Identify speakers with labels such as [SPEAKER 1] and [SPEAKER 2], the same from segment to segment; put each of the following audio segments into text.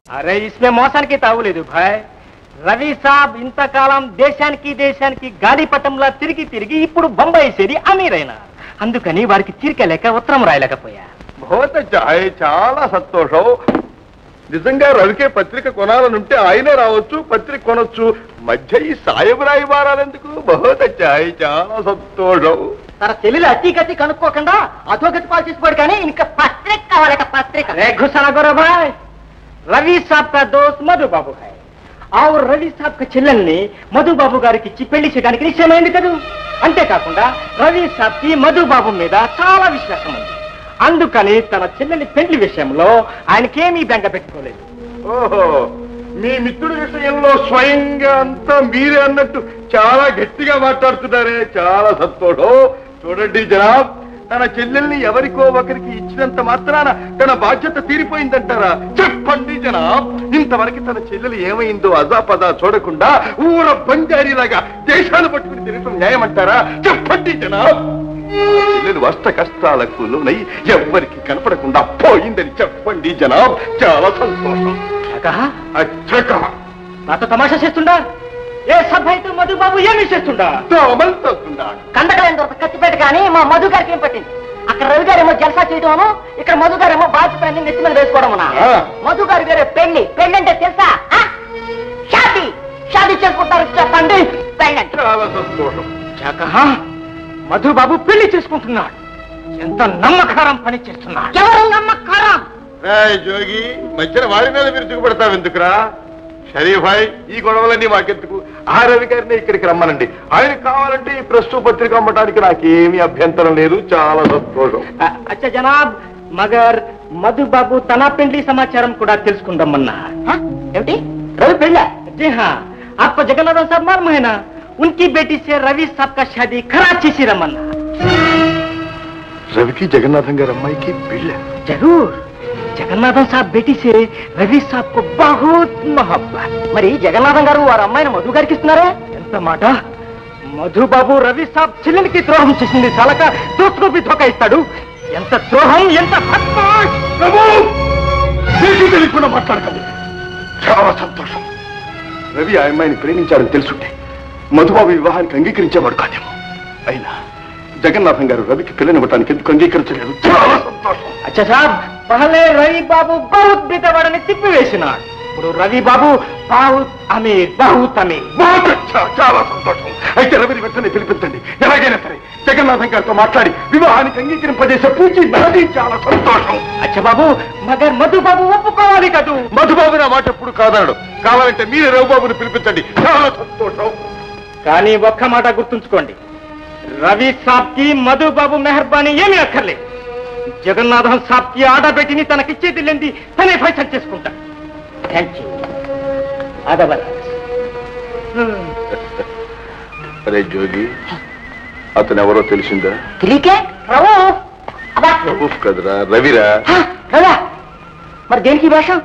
[SPEAKER 1] అరే ఇస్మే మోసానికి తావులేదు భాయ్ రవి సాబ్ ఇంతకాలం దేశానికి దేశానికి గాలిపటంలా తిరిగి తిరిగి ఇప్పుడు బొంబాయి చేరి అమీరైన అందుకని వారికి తీరిక లేక ఉత్తరం రాయలేకపోయా
[SPEAKER 2] బహుత్ చాయ్ చాలా సంతోషం నిజంగా రవికే పత్రిక కొనాలనుంటే ఆయనే రావచ్చు పత్రిక కొనొచ్చు మధ్య ఈ సాయం రాయి మారాలెందుకు బహుత్ చాయ్ చాలా సంతోషం
[SPEAKER 3] తన చెల్లెలు అతి గతి కనుక్కోకుండా అధోగతి పాలు చేసిపోయాడు కానీ ఇంకా పత్రిక కావాలట పత్రిక
[SPEAKER 1] अरे घुसा ना करो भाई రవి సాబ్ కా దోస్త్ మధు బాబు హై ఆవు రవి సాబ్ కా చెల్లెల్ని మధు బాబు గారికి ఇచ్చి పెళ్లి చేయడానికి నిశ్చయమైంది కదూ అంతేకాకుండా రవి సాబ్ కి మధు బాబు మీద చాలా విశ్వాసం ఉంది అందుకని తన చెల్లెలి పెళ్లి విషయంలో ఆయనకేమీ బెంగ పెట్టుకోలేదు
[SPEAKER 2] ఓహో మీ మిత్రుడి విషయంలో స్వయంగా అంతా మీరే అన్నట్టు చాలా గట్టిగా మాట్లాడుతున్నారే చాలా సంతోషం చూడండి జనాబ్ తన చెల్లెల్ని ఎవరికో ఒకరికి ఇచ్చినంత మాత్రాన తన బాధ్యత తీరిపోయిందంటారా చెప్పండి జనాబ్ ఇంతవరకు తన చెల్లెలు ఏమైందో అజాపదా చూడకుండా ఊర బంజారీలాగా దేశాలు పట్టుకుని తిరగటం న్యాయమంటారా చెప్పండి జనాబ్ ఆ చెల్లెలు వస్త కష్టాలకు లోనై ఎవ్వరికి కనపడకుండా పోయిందని చెప్పండి జనాబ్ చాలా సంతోషం
[SPEAKER 1] కహా
[SPEAKER 2] అచ్చక
[SPEAKER 1] నాతో తమాషా చేస్తుండా ఏ సభ అయితే మధు బాబు ఏమి చేస్తుండా
[SPEAKER 2] దోమలు తోస్తున్నాడు
[SPEAKER 3] కండకలేని దొరక కత్తిపేట కానీ మా మధు గారికి ఏం పట్టింది అక్కడ రవి గారేమో జల్సా చేయడము ఇక్కడ మధు గారేమో బాధ్యతలన్నీ నెత్తి మీద వేసుకోవడమునా
[SPEAKER 2] ఆ.
[SPEAKER 3] మధు గారి గారే పెళ్లి పెళ్లి అంటే తెలుసా ఆ? షాదీ షాదీ చేసుకుంటారు చెప్పండి పెళ్లి అంటే.
[SPEAKER 2] చాలా సంతోషం
[SPEAKER 1] కహా మధు బాబు పెళ్లి చేసుకుంటున్నాడు ఎంత నమ్మకారం పని చేస్తున్నాడు
[SPEAKER 3] ఎవరు నమ్మకారం
[SPEAKER 2] రాయ్ జోగి మధ్యన వాడి మీద మీరు దిగుపడతావు ఎందుకురా షరీఫాయ్ ఈ గొడవలన్నీ మాకెందుకు ఆ రవి గారిని ఇక్కడికి రమ్మనండి ఆయన కావాలంటే ఈ ప్రస్తుత పత్రిక అమ్మటానికి నాకేమీ అభ్యంతరం లేదు చాలా సంతోషం
[SPEAKER 1] అచ్చా జనాబ్ మగర్ మధు బాబు తన పెళ్లి సమాచారం కూడా తెలుసుకుందామన్నా
[SPEAKER 3] హ? ఏమిటి రవి పెళ్ళ
[SPEAKER 1] जी हाँ आपको जगन्नाथ साहब मालूम है ना उनकी बेटी से रवि साहब का शादी कराची से रमन्ना
[SPEAKER 2] రవికి జగన్నాథం గారి అమ్మాయికి పెళ్ళ
[SPEAKER 1] जरूर जगन्नाथन साहब बेटी से रवि साहब को बहुत मोहब्बत
[SPEAKER 3] మరి జగన్నాథం గారు వారి అమ్మాయిని మధు గారికి ఇస్తున్నారే
[SPEAKER 1] ఎంత మాట మధుబాబు రవి సాబ్ చెల్లెలికి ద్రోహం చేసింది చాలక దోస్తుకు ధోకా ఇస్తాడు ఎంత ద్రోహం ఎంత బద్మాష్!
[SPEAKER 2] ప్రభు మీకు తెలియకుండా మాట్లాడకండి చాలా సంతోషం రవి ఆ అమ్మాయిని ప్రేమించాడని తెలుసుంటే మధుబాబు వివాహానికి అంగీకరించేవాడు కాదేమో అయినా జగన్నాథం గారు రవికి పిల్లనివ్వటానికి ఎందుకు అంగీకరించలేదు చాలా సంతోషం
[SPEAKER 1] అచ్చా సాబ్ పహలే రవి బాబు బహుత్ బీతవాడని తిప్పివేసినాడు ఇప్పుడు రవి బాబు బహుత్ అమీర్ బహుత్ అమీర్
[SPEAKER 2] బాగా చా- చాలా సంతోషం అయితే రవిని వెంటనే పిలిపించండి ఎలాగైనా సరే జగన్నాథం గారితో మాట్లాడి వివాహానికి అంగీకరింపజేసే పూచి నాది చాలా సంతోషం
[SPEAKER 1] అచ్చా బాబు మగర్ మధు బాబు ఒప్పుకోవాలి కదూ
[SPEAKER 2] మధుబాబు నా మాట ఎప్పుడు కాదన్నాడు కావాలంటే మీరే రవిబాబుని పిలిపించండి చాలా సంతోషం
[SPEAKER 1] కానీ ఒక్క మాట గుర్తుంచుకోండి రవి సాబ్ కి మధు బాబు మెహర్బానీ ఏమీ అక్కర్లేదు జగన్నాథం సాబ్ కి ఆడబెట్టిని తనకిచ్చేది లేని తనే ఫైసల్ చేసుకుంటా థ్యాంక్ యూ ఆడబల్
[SPEAKER 2] అరే జోగి అతను ఎవరో తెలిసిందా
[SPEAKER 3] తెలియకే రవు అబ్బా
[SPEAKER 2] రవూఫ్ కదరా రవిరా
[SPEAKER 3] హ, రవా మరి దేనికి ఈ వేషం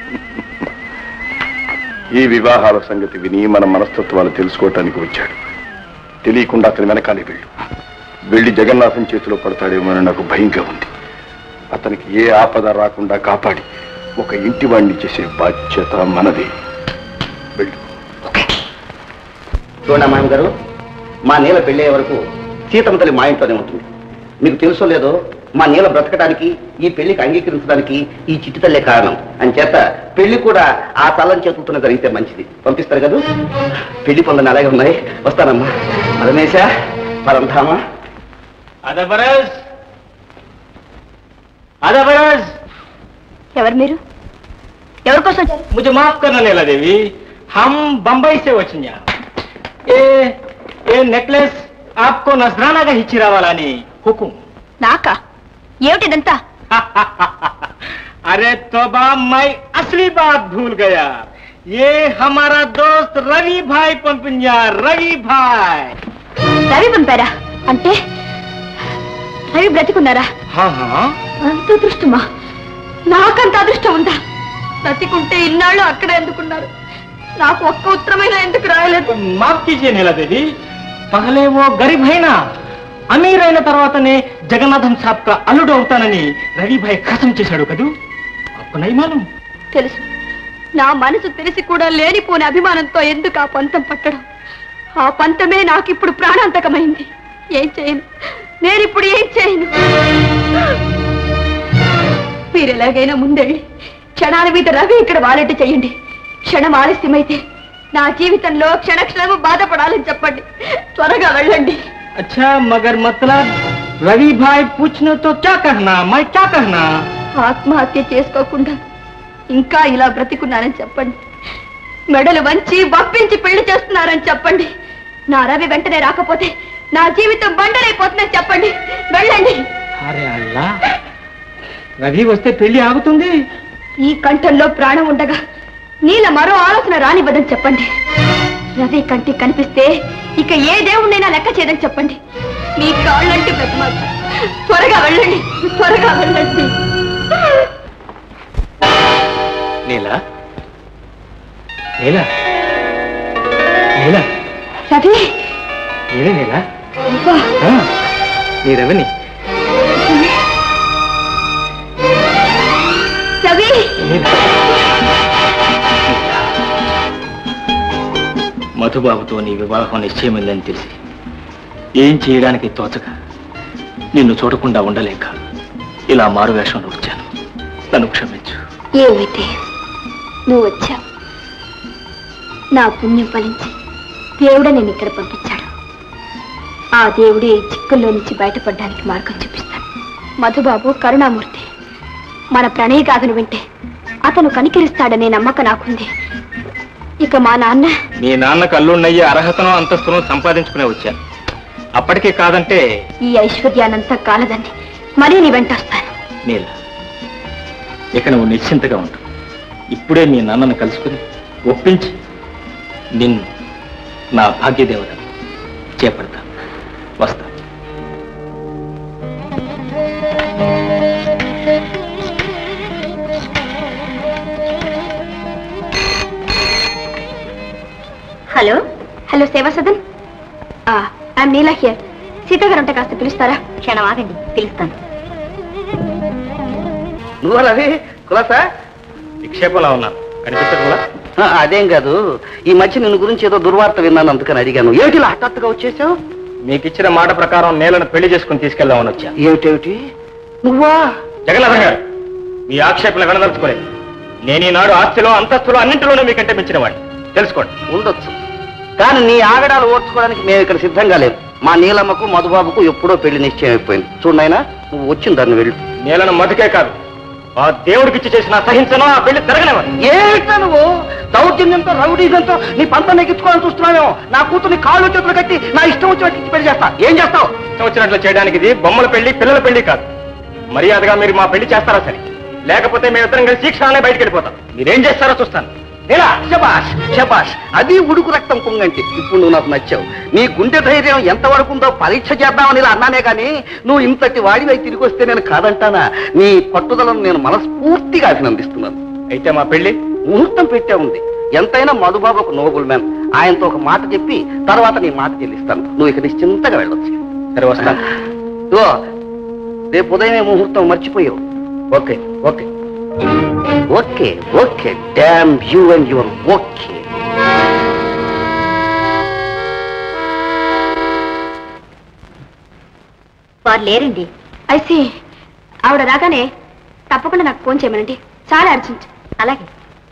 [SPEAKER 2] ఈ వివాహాల సంగతి విని మన మనస్తత్వాలు తెలుసుకోవటానికి వచ్చాడు తెలియకుండా అతని వెనకాలే వెళ్ళు వెళ్ళి జగన్నాథం చేతిలో పడతాడేమో అని నాకు భయంగా ఉంది అతనికి ఏ ఆపద రాకుండా కాపాడి ఒక ఇంటి వాణ్ణి చేసే బాధ్యత మనది వెళ్ళు
[SPEAKER 4] చూడండి మాయం గారు మా నీల పెళ్ళే వరకు సీతమ్మ తల్లి మా ఇంట్లోనే ఉంటుంది మీకు తెలుసో లేదో మా నీల బ్రతకడానికి ఈ పెళ్లికి అంగీకరించడానికి ఈ చిట్టి తల్లే కారణం అంచేత పెళ్లి కూడా ఆ తల్లం చేతులతోనే జరిగితే మంచిది పంపిస్తారు కదా పెళ్లి పనులు అలాగే ఉన్నాయి వస్తానమ్మా పరమేశ పరంధామా
[SPEAKER 1] అదబరస్ అదబరస్
[SPEAKER 5] ఎవరు మీరు ఎవరికోసం వచ్చారు
[SPEAKER 1] मुझे माफ करना नैला देवी हम बंबई से వచ్చింది ఏ ఏ నెక్లెస్ आपको नजराना का हिचिरा वाला नहीं हुकुम
[SPEAKER 5] నాకా ఏమిటిదంతా
[SPEAKER 1] अरे तोबा मैं असली बात भूल गया ये हमारा दोस्त रवि भाई पंपिंजा रवि भाई
[SPEAKER 5] రవి పంపారా అంటే రవి బ్రతికున్నారా
[SPEAKER 1] हाँ हाँ
[SPEAKER 5] అంత అదృష్టమా నాకంత అదృష్టం ఉందా బ్రతికుంటే ఇన్నాళ్ళు అక్కడ ఎందుకున్నారు నాకు ఒక్క ఉత్తరమైన ఎందుకు రాయలేదు
[SPEAKER 1] माफ कीजिए नीला देवी पहले वो गरीब है ना అమీర్ అయిన తర్వాతనే జగన్నాథం సాబ్ కా అల్లుడు అవుతానని రవి భాయ్ ఖసం చేశాడు కదూ అప్పుడు నై మాలూం
[SPEAKER 5] తెలుసు నా మనసు తెలిసి కూడా లేనిపోని అభిమానంతో ఎందుకు ఆ పంతం పట్టడం ఆ పంతమే నాకిప్పుడు ప్రాణాంతకమైంది ఏం చేయను నేనిప్పుడు ఏం చేయను మీరు ఎలాగైనా ముందెళ్ళి క్షణాల మీద రవి ఇక్కడ వాలెట్టు చేయండి క్షణం ఆలస్యమైతే నా జీవితంలో క్షణక్షణము బాధపడాలని చెప్పండి త్వరగా వెళ్ళండి
[SPEAKER 1] अच्छा मगर मतलब रवि भाई पूछने तो क्या कहना मैं क्या कहना
[SPEAKER 5] ఆత్మహత్య చేసుకోకుండా ఇంకా ఇలా బ్రతికున్నానని చెప్పండి మెడలు వంచి వప్పించి పెళ్లి చేస్తున్నారని చెప్పండి నా రవి వెంటనే రాకపోతే నా జీవితం బండలైపోతుందని చెప్పండి వెళ్ళండి
[SPEAKER 1] అరే అల్లా రవి వస్తే పెళ్లి ఆగుతుంది
[SPEAKER 5] ఈ కంఠంలో ప్రాణం ఉండగా నీల మరో ఆలోచన రానివ్వదని చెప్పండి రవి కంటికి కనిపిస్తే ఇక ఏ దేవుణ్ణైనా లెక్క చేయదని చెప్పండి మీ కాళ్ళంటే బ్రతమాలు త్వరగా వెళ్ళండి త్వరగా వెళ్ళండి
[SPEAKER 1] నీలా నీలా నీలా
[SPEAKER 5] రవి
[SPEAKER 1] నేనే నీలా
[SPEAKER 5] అబ్బా,
[SPEAKER 1] ఆ, నీ రవిని
[SPEAKER 5] రవి
[SPEAKER 1] నీలా. మధుబాబుతో నీ వివాహం నిశ్చయమైందని తెలిసి ఏం చేయడానికి తోచక నిన్ను చూడకుండా ఉండలేక ఇలా మారు వేషంలో వచ్చాను నన్ను క్షమించు
[SPEAKER 5] ఏమైతే నువ్వు వచ్చావు నా పుణ్యం ఫలించి దేవుడే నేను ఇక్కడ పంపించాడు ఆ దేవుడే ఈ చిక్కుల్లో నుంచి బయటపడడానికి మార్గం చూపిస్తాడు మధుబాబు కరుణామూర్తి మన ప్రణయ గాథను వింటే అతను కనికరిస్తాడనే నమ్మకం నాకుంది ఇక మా నాన్న
[SPEAKER 1] మీ నాన్న కల్లున్నయ్యే అర్హతను అంతస్తును సంపాదించుకునే వచ్చాను అప్పటికే కాదంటే
[SPEAKER 5] ఈ ఐశ్వర్యానంతా కాలదండి మరీ నీ వెంట వస్తాను
[SPEAKER 1] నీల ఇక నువ్వు నిశ్చింతగా ఉంటు ఇప్పుడే మీ నాన్నను కలుసుకుని ఒప్పించి నిన్ను నా భాగ్యదేవత చేపడతా వస్తా
[SPEAKER 5] hello hello Seva Sadan I'm Neela here Sita garu ఉంటే కాస్త పిలుస్తారా క్షణం ఆగండి పిలుస్తాను
[SPEAKER 4] నువ్వు రవి కులాసా
[SPEAKER 1] విక్షేపంలో ఉన్నాను కనిపించకుండా
[SPEAKER 4] ఆ, అదేం కాదు ఈ మధ్య నిన్ను గురించి ఏదో దుర్వార్త విన్నాను అందుకని అడిగాను ఏమిటి ఇలా హఠాత్తుగా వచ్చేసావు
[SPEAKER 1] మీకు ఇచ్చిన మాట ప్రకారం నేలను పెళ్లి చేసుకుని తీసుకెళ్దామని వచ్చాను
[SPEAKER 4] ఏమిటేమిటి నువ్వా
[SPEAKER 1] జగన్నాథం గారు మీ ఆక్షేపణ వినదలుచుకోలేదు నేను ఈనాడు ఆస్తిలో అంతస్తులో అన్నింటిలోనూ మీకంటే మించిన వాడిని తెలుసుకోండి
[SPEAKER 4] ఉండొచ్చు కానీ నీ ఆగడాలు ఓర్చుకోవడానికి మేము ఇక్కడ సిద్ధంగా లేము మా నీలమ్మకు మధుబాబుకు ఎప్పుడో పెళ్లి నిశ్చయం అయిపోయింది చూడైనా నువ్వు వచ్చిన దాన్ని వెళ్ళు
[SPEAKER 1] నేలను మధుకే కాదు ఆ దేవుడికిచ్చి చేసిన సహించను ఆ పెళ్లి జరగనివ్వను
[SPEAKER 4] ఏమిటా నువ్వు దౌర్జన్యంతో రౌడీజంతో నీ పంత నెగ్గించుకోవాలని చూస్తున్నావేమో నా కూతుర్ని కాళ్ళు చేతులు కట్టి నా ఇష్టం వచ్చినట్టు ఇచ్చి పెళ్లి చేస్తా ఏం చేస్తావు
[SPEAKER 1] ఇష్టం వచ్చినట్లు చేయడానికి ఇది బొమ్మల పెళ్లి పిల్లల పెళ్లి కాదు మర్యాదగా మీరు మా పెళ్లి చేస్తారా సరే లేకపోతే మేమిద్దరం కలిసి క్షణాలే బయటికి వెళ్ళిపోతాం మీరేం చేస్తారో చూస్తాను
[SPEAKER 4] ఇలా శబాష్ శబాష్ అది ఉడుకు రక్తం కుంగంటి ఇప్పుడు నువ్వు నాకు నచ్చావు నీ గుండె ధైర్యం ఎంత వరకు ఉందో పరీక్ష చేద్దామని ఇలా అన్నానే కానీ నువ్వు ఇంతటి వాడివై తిరిగి వస్తే నేను కాదంటానా నీ పట్టుదలను నేను మనస్ఫూర్తిగా అభినందిస్తున్నాను
[SPEAKER 1] అయితే మా పెళ్లి
[SPEAKER 4] ముహూర్తం పెట్టే ఉంది ఎంతైనా మధుబాబు ఒక నోబుల్ మ్యాన్ ఆయనతో ఒక మాట చెప్పి తర్వాత నీ మాట చెల్లిస్తాను నువ్వు ఇక నిశ్చింతగా వెళ్ళొచ్చు
[SPEAKER 1] సరే వస్తాను
[SPEAKER 4] ఇదిగో, రేపు ఉదయమే ముహూర్తం మర్చిపోయావు okay okay okay okay damn you and your okay
[SPEAKER 5] వారు లేరండి అయితే ఆవిడ రాగానే తప్పకుండా నాకు ఫోన్ చేయమనండి చాలా అర్జెంట్ అలాగే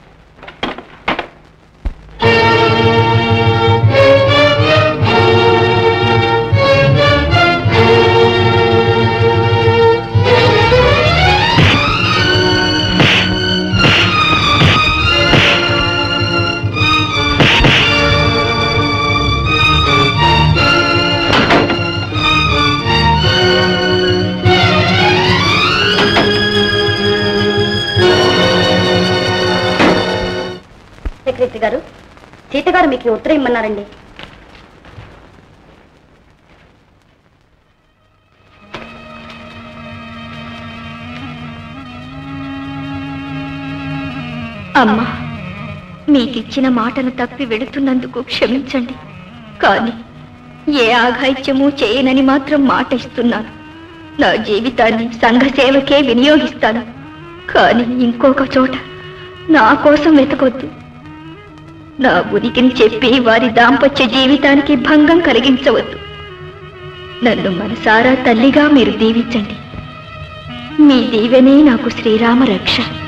[SPEAKER 5] సెక్రటరీ గారు సీత గారు మీకు ఈ ఉత్తరం ఇమ్మన్నారండి అమ్మా మీకిచ్చిన మాటను తప్పి వెళుతున్నందుకు క్షమించండి కానీ ఏ ఆఘాయిత్యము చేయనని మాత్రం మాట ఇస్తున్నాను నా జీవితాన్ని సంఘ సేవకే వినియోగిస్తాను కానీ ఇంకొక చోట నా కోసం వెతకొద్దు నా ఉనికిని చెప్పి వారి దాంపత్య జీవితానికి భంగం కలిగించవద్దు నన్ను మనసారా తల్లిగా మీరు దీవించండి మీ దీవెనే నాకు శ్రీరామ రక్ష